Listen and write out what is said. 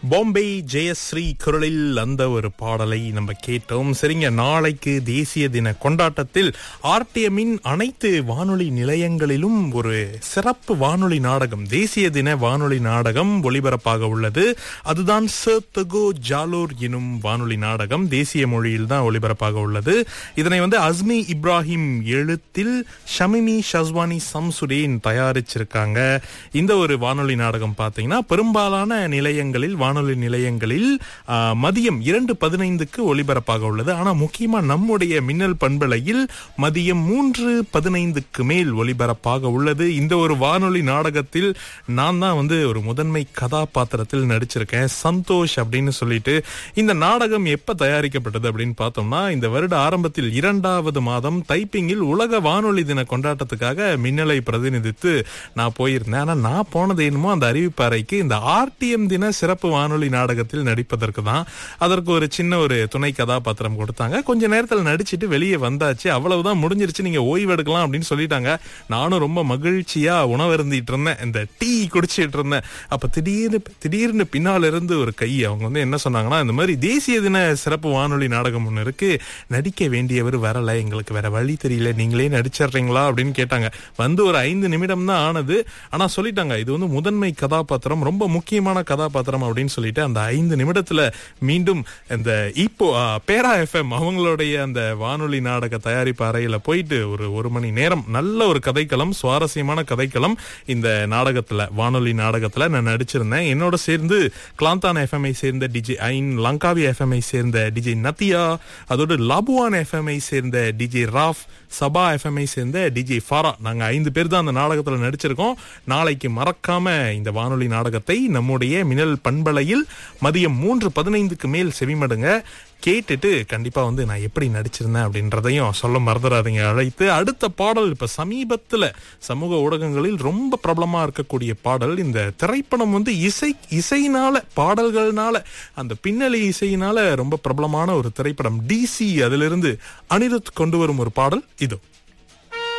பாம்பே ஜெயஸ்ரீ குரலில் அந்த ஒரு பாடலை நம்ம கேட்டோம் சரிங்க நாளைக்கு தேசிய தின கொண்டாட்டத்தில் ஆர்டிஎம்மின் அனைத்து வானொலி நிலையங்களிலும் ஒரு சிறப்பு வானொலி நாடகம் தேசிய தின வானொலி நாடகம் ஒளிபரப்பாக உள்ளது அதுதான் சர்தகோ ஜாலோர் எனும் வானொலி நாடகம் தேசிய மொழியில் தான் ஒளிபரப்பாக உள்ளது இதனை வந்து அஸ்மி இப்ராஹிம் எழுத்தில் ஷமிமி ஷஸ்வானி சம்சுடேன் தயாரிச்சிருக்காங்க இந்த ஒரு வானொலி நாடகம் பார்த்தீங்கன்னா பெரும்பாலான நிலையங்களில் வானொலி நிலையங்களில் ஆ, மதியம் இரண்டு பதினைந்துக்கு ஒளிபரப்பாக உள்ளது ஆனா முக்கியமா நம்முடைய மின்னல் பண்பலையில் மதியம் மூன்று பதினைந்துக்கு மேல் ஒளிபரப்பாக உள்ளது இந்த ஒரு வானொலி நாடகத்தில் நான் தான் வந்து ஒரு முதன்மை கதாபாத்திரத்தில் நடிச்சிருக்கேன் சந்தோஷ் அப்படின்னு சொல்லிட்டு இந்த நாடகம் எப்ப தயாரிக்கப்பட்டது அப்படின்னு பார்த்தோம்னா இந்த வருட ஆரம்பத்தில் இரண்டாவது மாதம் தைப்பிங்கில் உலக வானொலி தின கொண்டாட்டத்துக்காக மின்னலை பிரதிநிதித்து நான் போயிருந்தேன் ஆனா நான் போனது என்னமோ அந்த அறிவிப்பறைக்கு இந்த ஆர்டிஎம் தின சிறப்பு வானொலி நாடகத்தில் நடிப்பதற்கு தான் அதற்கு ஒரு சின்ன ஒரு துணை கதாபாத்திரம் கொடுத்தாங்க கொஞ்ச நேரத்தில் நடிச்சிட்டு வெளியே வந்தாச்சு அவ்வளவுதான் முடிஞ்சிருச்சு நீங்க ஓய்வு எடுக்கலாம் அப்படின்னு சொல்லிட்டாங்க நானும் ரொம்ப மகிழ்ச்சியா உணவருந்திட்டு இருந்தேன் இந்த டீ குடிச்சிட்டு இருந்தேன் அப்ப திடீர்னு திடீர்னு பின்னால இருந்து ஒரு கை அவங்க வந்து என்ன சொன்னாங்கன்னா இந்த மாதிரி தேசிய தின சிறப்பு வானொலி நாடகம் ஒண்ணு இருக்கு நடிக்க வேண்டியவர் வரல எங்களுக்கு வேற வழி தெரியல நீங்களே நடிச்சிடுறீங்களா அப்படின்னு கேட்டாங்க வந்து ஒரு ஐந்து நிமிடம் தான் ஆனது ஆனா சொல்லிட்டாங்க இது வந்து முதன்மை கதாபாத்திரம் ரொம்ப முக்கியமான கதாபாத்திரம் அப்படின்னு சொல்லிட்டு அந்த ஐந்து நிமிடத்துல மீண்டும் இந்த இப்போ ஆ, பேரா எஃப்எம் அவங்களுடைய அந்த வானொலி நாடக தயாரிப்பு அறையில போயிட்டு ஒரு ஒரு மணி நேரம் நல்ல ஒரு கதைக்களம் சுவாரஸ்யமான கதைக்களம் இந்த நாடகத்துல வானொலி நாடகத்துல நான் நடிச்சிருந்தேன் என்னோட சேர்ந்து கிளாந்தான் எஃப்எம்ஐ சேர்ந்த டிஜே ஐன் லங்காவி எஃப்எம்ஐ சேர்ந்த டிஜே நத்தியா அதோடு லாபுவான் எஃப்எம்ஐ சேர்ந்த டிஜே ராஃப் சபா எஃப்எம்ஐ சேர்ந்த டிஜே ஃபாரா நாங்க ஐந்து பேர் தான் அந்த நாடகத்துல நடிச்சிருக்கோம் நாளைக்கு மறக்காம இந்த வானொலி நாடகத்தை நம்முடைய மின்னல் பண்பலையில் மதியம் மூன்று பதினைந்துக்கு மேல் செவிமடுங்க கேட்டுட்டு கண்டிப்பா வந்து நான் எப்படி நடிச்சிருந்தேன் அப்படின்றதையும் சொல்ல மறந்துடாதீங்க அழைத்து அடுத்த பாடல் இப்ப சமீபத்துல சமூக ஊடகங்களில் ரொம்ப பிரபலமா இருக்கக்கூடிய பாடல் இந்த திரைப்படம் வந்து இசை இசையினால பாடல்கள்னால அந்த பின்னணி இசையினால ரொம்ப பிரபலமான ஒரு திரைப்படம் டிசி அதிலிருந்து அனிருத் கொண்டு வரும் ஒரு பாடல் இதோ